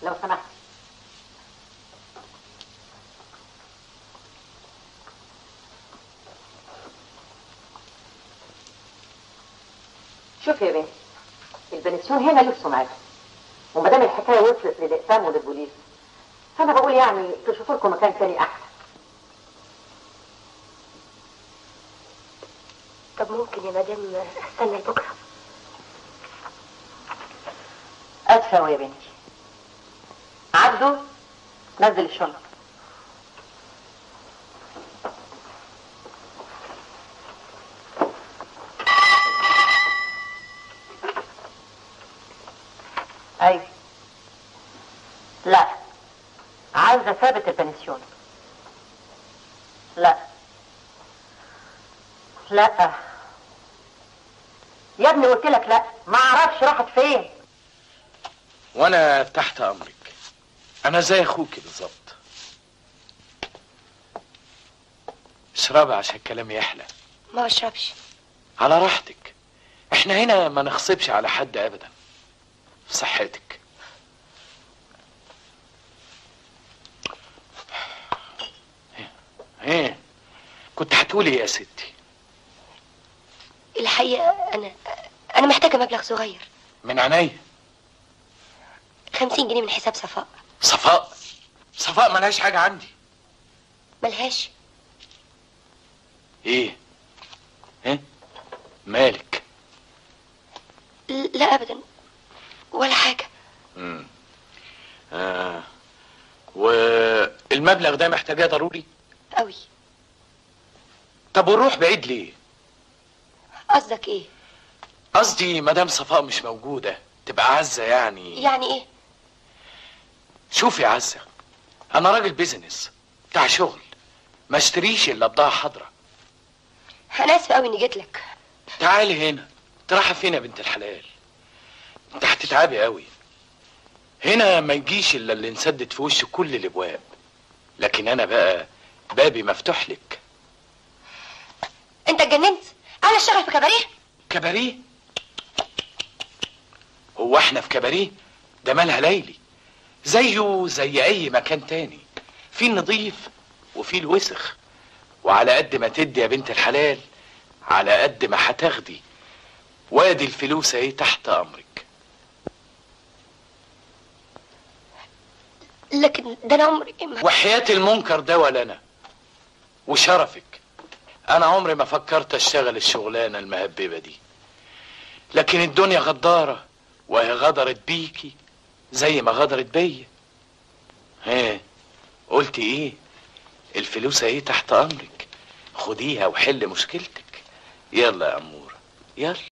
لو سمحت شوف يا بنتي البنسيون هنا له سمعته وما دام الحكايه وصلت للاقسام وللبوليس فانا بقول يعني تشوفوا لكم مكان تاني احسن طب ممكن يا مدام استنى لبكره اسفه يا بنتي عبده نزل الشنط ايوه لا عاوزه ثابت البنسيون لا لا يا ابني قلت لك لا ما اعرفش راحت فين وانا تحت امرك انا زي اخوكي بالظبط اشربي عشان الكلام يحلى ما بشربش على راحتك احنا هنا ما نغصبش على حد ابدا في صحتك ايه كنت هتقولي إيه يا ستي الحقيقه انا انا محتاجه مبلغ صغير من عينيا خمسين جنيه من حساب صفاء صفاء صفاء ملهاش حاجه عندي ملهاش ايه ايه مالك لا ابدا ولا حاجه مم. آه. والمبلغ ده محتاجاه ضروري قوي طب ونروح بعيد ليه قصدك ايه قصدي مدام صفاء مش موجوده تبقى عزه يعني يعني ايه شوفي يا عزه انا راجل بيزنس بتاع شغل ما اشتريش الا بضاعه حضره انا اسفه قوي اني جيت لك تعالي هنا انت رايحه فين يا بنت الحلال انت هتتعبي قوي هنا ما يجيش الا اللي نسدد في وش كل الابواب لكن انا بقى بابي مفتوح لك انت اتجننت انا اشتغل في كباريه كباريه هو احنا في كباريه ده مالها ليلي زيه زي اي مكان تاني في النظيف وفي الوسخ وعلى قد ما تدي يا بنت الحلال على قد ما هتاخدي وادي الفلوس اهي تحت امرك لكن ده انا عمري ما وحياة المنكر ده ولا انا وشرفك انا عمري ما فكرت اشتغل الشغلانة المهببة دي لكن الدنيا غدارة وهي غدرت بيكي زي ما غدرت بيا ها قلت ايه الفلوس اهي تحت امرك خديها وحل مشكلتك يلا يا امورة يلا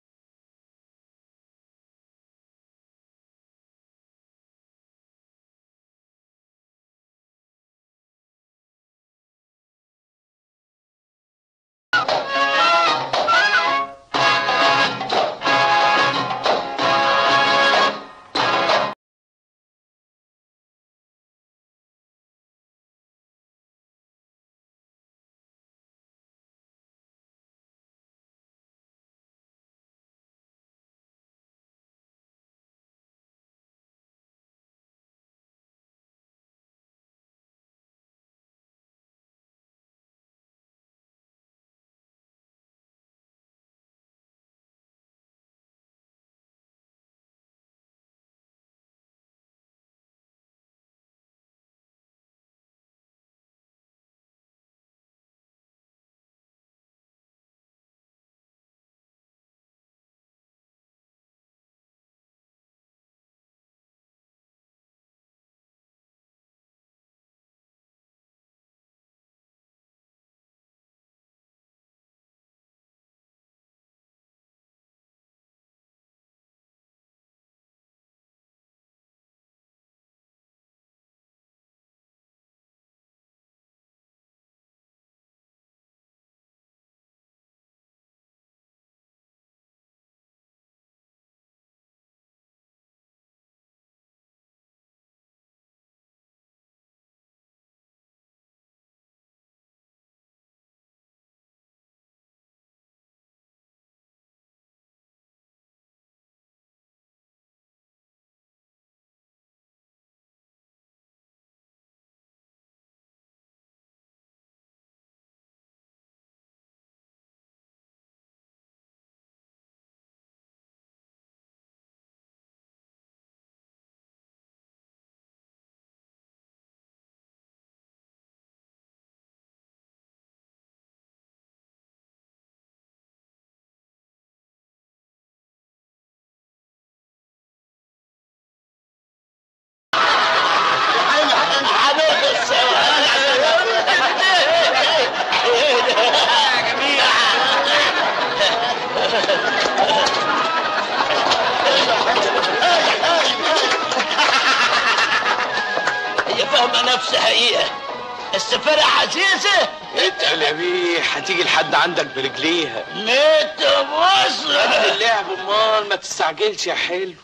نفسي حقيقة السفارة عزيزة اتقل يا بيه هتيجي لحد عندك برجليها ميت قد مصر اللعب امال ما تستعجلش يا حلو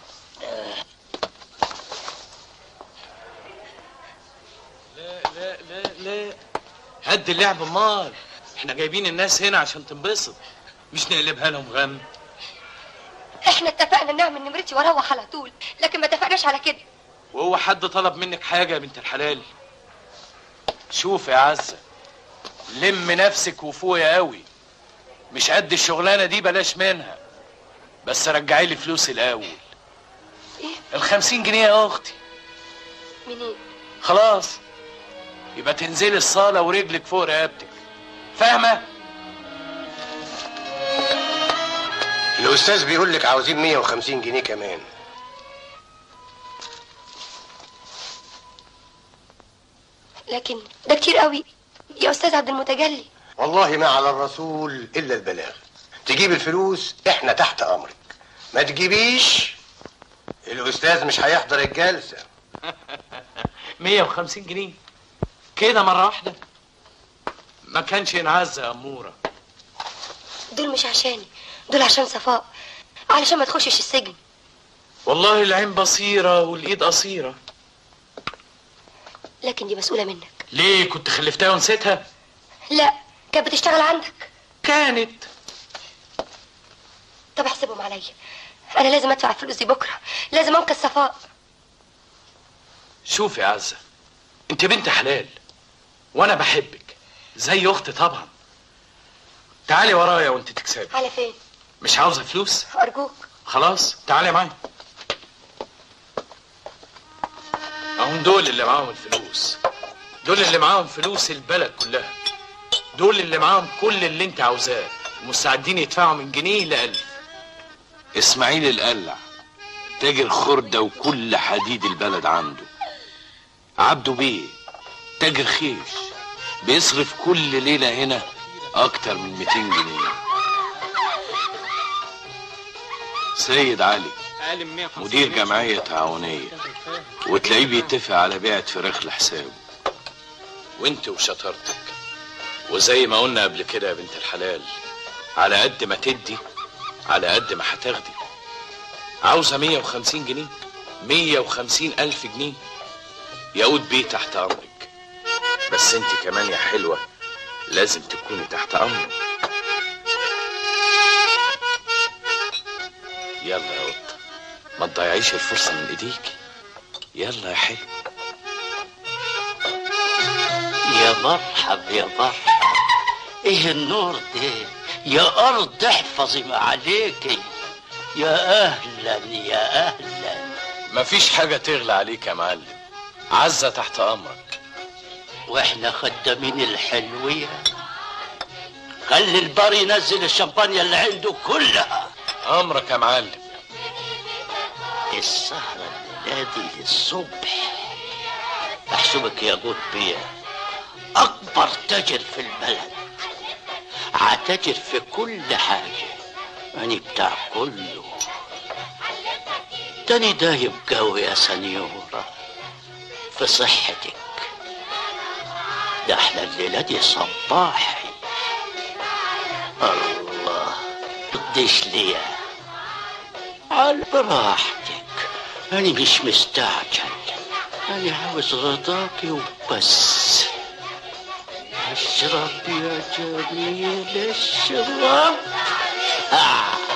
لا لا لا لا هد اللعب امال احنا جايبين الناس هنا عشان تنبسط مش نقلبها لهم غم احنا اتفقنا نعمل نمرتي واروح على طول لكن ما اتفقناش على كده وهو حد طلب منك حاجة يا بنت الحلال شوف يا عزة لم نفسك وفوقي قوي مش قد الشغلانة دي بلاش منها بس رجعي لي فلوسي الأول ايه الخمسين جنيه يا أختي منين خلاص يبقى تنزلي الصالة ورجلك فوق رقبتك فاهمة؟ الأستاذ بيقول لك عاوزين 150 جنيه كمان لكن ده كتير قوي يا استاذ عبد المتجلي والله ما على الرسول إلا البلاغ تجيب الفلوس إحنا تحت أمرك ما تجيبيش الأستاذ مش هيحضر الجلسة 150 جنيه كده مرة واحدة ما كانش ينعز يا أمورة دول مش عشاني دول عشان صفاء علشان ما تخشش السجن والله العين بصيرة والإيد قصيرة لكن دي مسؤولة منك ليه كنت خلفتها ونسيتها؟ لا كانت بتشتغل عندك كانت طب احسبهم عليا انا لازم ادفع الفلوس دي بكره لازم انقذ صفاء شوف يا عزة انت بنت حلال وانا بحبك زي اختي طبعا تعالي ورايا وانت تكسبي على فين مش عاوزة فلوس ارجوك خلاص تعالي معايا اهم دول اللي معاهم الفلوس دول اللي معاهم فلوس البلد كلها دول اللي معاهم كل اللي انت عاوزاه مستعدين يدفعوا من جنيه لألف اسماعيل القلع تاجر خردة وكل حديد البلد عنده عبده بيه تاجر خيش بيصرف كل ليلة هنا أكتر من 200 جنيه سيد علي مدير جمعية تعاونية وتلاقيه بيتفق على بيعة فراخ لحسابه وانت وشطارتك وزي ما قلنا قبل كده يا بنت الحلال على قد ما تدي على قد ما هتاخدي عاوزة 150 جنيه 150 ألف جنيه يقود بيه تحت أمرك بس انت كمان يا حلوة لازم تكوني تحت أمرك يلا يا قطة ما تضيعيش الفرصة من ايديكي يلا يا حلو يا مرحب يا مرحب ايه النور ده يا ارض احفظي ما عليكي يا اهلا يا اهلا مفيش حاجة تغلى عليك يا معلم عزة تحت أمرك واحنا خدامين الحلوية خلي البار ينزل الشمبانيا اللي عنده كلها أمرك يا معلم السهرة الليلة دي للصبح احسبك يا جود بيه اكبر تاجر في البلد عتاجر في كل حاجة أنا بتاع كله تاني دايب قوي يا سنيورة في صحتك ده احنا الليلة دي صباحي الله قديش ليا على براحتك أنا مش مستعجل أنا عاوز رضاكي وبس اشرب يا جميل اشرب آه.